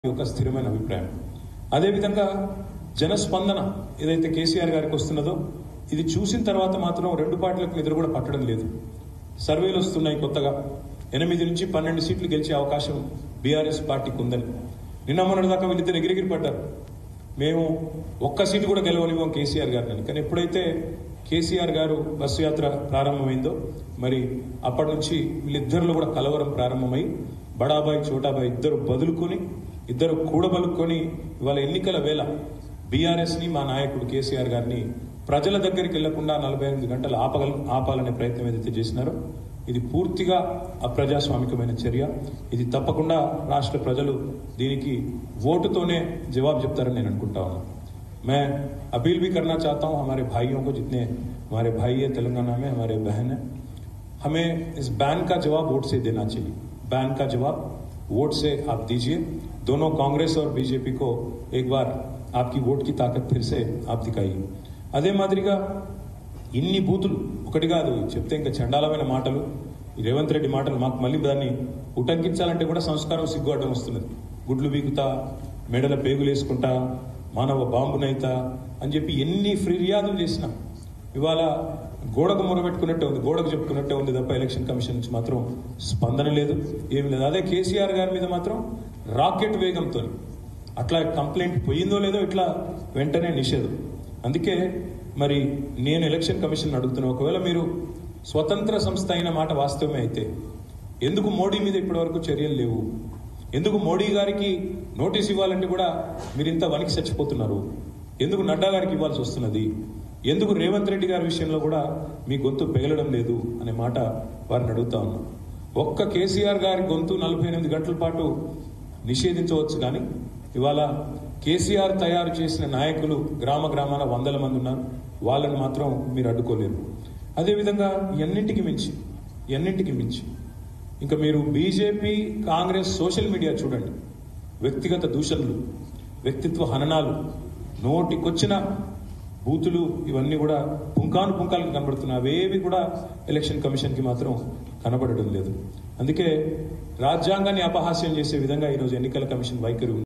యొక్క స్థిరమైన అభిప్రాయం అదేవిధంగా జనస్పందన ఏదైతే కేసీఆర్ గారికి వస్తున్నదో ఇది చూసిన తర్వాత మాత్రం రెండు పార్టీలకు నిద్ర కూడా పట్టడం లేదు సర్వేలు వస్తున్నాయి కొత్తగా ఎనిమిది నుంచి పన్నెండు సీట్లు గెలిచే అవకాశం బీఆర్ఎస్ పార్టీకి ఉందని నిన్న మొన్నటి దాకా వీళ్ళిద్దరు ఎగిరెగిరి పడ్డారు మేము ఒక్క సీటు కూడా గెలవనివ్వం కేసీఆర్ గారిని కానీ ఎప్పుడైతే కేసీఆర్ గారు బస్సు యాత్ర ప్రారంభమైందో మరి అప్పటి నుంచి వీళ్ళిద్దరిలో కూడా కలవరం ప్రారంభమై బడాబాయ్ చోటాబాయ్ ఇద్దరు బదులుకొని ఇద్దరు కూడబలుకొని ఇవాళ ఎన్నికల వేళ బీఆర్ఎస్ ని మా నాయకుడు కేసీఆర్ గారిని ప్రజల దగ్గరికి వెళ్లకుండా నలభై ఎనిమిది గంటలు ఆపగల ఆపాలనే ప్రయత్నం ఏదైతే చేసినారో ఇది పూర్తిగా అప్రజాస్వామికమైన చర్య ఇది తప్పకుండా రాష్ట్ర ప్రజలు దీనికి ఓటుతోనే జవాబు చెప్తారని నేను అనుకుంటా ఉన్నా मैं अपील भी करना चाहता हूं हमारे भाइयों को जितने हमारे भाई है तेलंगाना में हमारे बहन है हमें इस बैन का जवाब वोट से देना चाहिए बैन का जवाब वोट से आप दीजिए दोनों कांग्रेस और बीजेपी को एक बार आपकी वोट की ताकत फिर से आप दिखाइए అదే మాదిరిగా ఇన్ని బూతులు ఒకటి కాదు చెప్తే ఇంకా చండాలమైన మాటలు ఈ రేవంత్ రెడ్డి మాటలు మాకు మళ్ళీ దాన్ని ఉటంకించాలంటే కూడా సంస్కారం సిగ్గు అడ్డం వస్తున్నది గుడ్లు బీగుతా మెడల పేగులు వేసుకుంటా మానవ బాంబునైతా అని చెప్పి ఎన్ని ఫిర్యాదులు చేసినా ఇవాళ గోడకు మొరబెట్టుకున్నట్టే ఉంది గోడకు చెప్పుకున్నట్టే ఉంది తప్ప ఎలక్షన్ కమిషన్ నుంచి మాత్రం స్పందన లేదు ఏమి లేదు అదే కేసీఆర్ గారి మీద మాత్రం రాకెట్ వేగంతో అట్లా కంప్లైంట్ పోయిందో లేదో ఇట్లా వెంటనే నిషేధం అందుకే మరి నేను ఎలక్షన్ కమిషన్ అడుగుతున్నా ఒకవేళ మీరు స్వతంత్ర సంస్థ అయిన మాట వాస్తవమే అయితే ఎందుకు మోడీ మీద ఇప్పటివరకు చర్యలు లేవు ఎందుకు మోడీ గారికి నోటీస్ ఇవ్వాలంటే కూడా మీరు ఇంత వనికి చచ్చిపోతున్నారు ఎందుకు నడ్డా గారికి ఇవ్వాల్సి వస్తున్నది ఎందుకు రేవంత్ రెడ్డి గారి విషయంలో కూడా మీ గొంతు పెగలడం లేదు అనే మాట వారిని అడుగుతా ఉన్నాం ఒక్క కేసీఆర్ గారి గొంతు నలభై ఎనిమిది గంటల పాటు నిషేధించవచ్చు కానీ ఇవాళ కేసీఆర్ తయారు చేసిన నాయకులు గ్రామ గ్రామాల వందల మంది ఉన్నారు వాళ్ళని మాత్రం మీరు అడ్డుకోలేరు అదేవిధంగా ఎన్నింటికి మించి ఎన్నింటికి మించి ఇంకా మీరు బీజేపీ కాంగ్రెస్ సోషల్ మీడియా చూడండి వ్యక్తిగత దూషణలు వ్యక్తిత్వ హననాలు నోటికొచ్చిన బూతులు ఇవన్నీ కూడా పుంకాను పుంకాలకు కనబడుతున్నాయి అవేవి కూడా ఎలక్షన్ కమిషన్ కి మాత్రం కనబడడం లేదు అందుకే రాజ్యాంగాన్ని అపహాస్యం చేసే విధంగా ఈరోజు ఎన్నికల కమిషన్ వైఖరి ఉంది